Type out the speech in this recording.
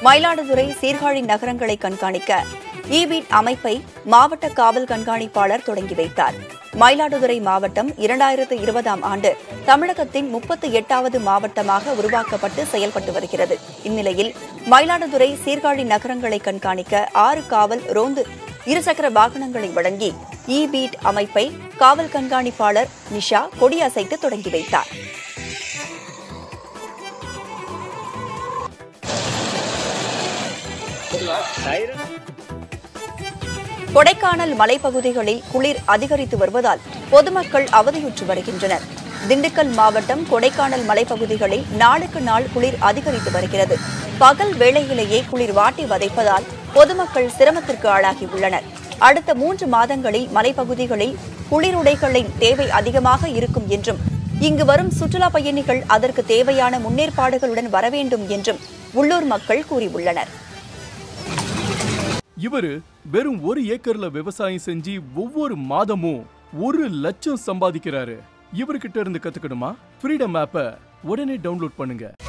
மயிலாடுதுறை சீர்காழி நகரங்களை கண்காணிக்க இபீட் அமைப்பை மாவட்ட காவல் கண்காணிப்பாளர் தொடங்கி வைத்தார் மயிலாடுதுறை மாவட்டம் இரண்டாயிரத்து இருபதாம் ஆண்டு தமிழகத்தின் முப்பத்தி எட்டாவது மாவட்டமாக உருவாக்கப்பட்டு செயல்பட்டு வருகிறது இந்நிலையில் மயிலாடுதுறை சீர்காழி நகரங்களை கண்காணிக்க ஆறு காவல் ரோந்து இருசக்கர வாகனங்களை வழங்கி இ பீட் அமைப்பை காவல் கண்காணிப்பாளர் நிஷா கொடியசைத்து தொடங்கி வைத்தார் கொடைக்கானல் மலைப்பகுதிகளில் குளிர் அதிகரித்து வருவதால் பொதுமக்கள் அவதியுற்று வருகின்றனர் திண்டுக்கல் மாவட்டம் கொடைக்கானல் மலைப்பகுதிகளில் நாளுக்கு நாள் குளிர் அதிகரித்து வருகிறது பகல் வேளையிலேயே குளிர் வாட்டி வதைப்பதால் பொதுமக்கள் சிரமத்திற்கு ஆளாகியுள்ளனர் அடுத்த மூன்று மாதங்களில் மலைப்பகுதிகளில் குளிருடைகளின் தேவை அதிகமாக இருக்கும் என்றும் இங்கு வரும் சுற்றுலா பயணிகள் அதற்கு தேவையான முன்னேற்பாடுகளுடன் வர வேண்டும் என்றும் உள்ளூர் மக்கள் கூறியுள்ளனர் இவரு வெறும் ஒரு ஏக்கர்ல விவசாயம் செஞ்சு ஒவ்வொரு மாதமும் ஒரு லட்சம் சம்பாதிக்கிறாரு இவர்கிட்ட இருந்து கத்துக்கணுமா ஃப்ரீடம் ஆப்பை உடனே டவுன்லோட் பண்ணுங்க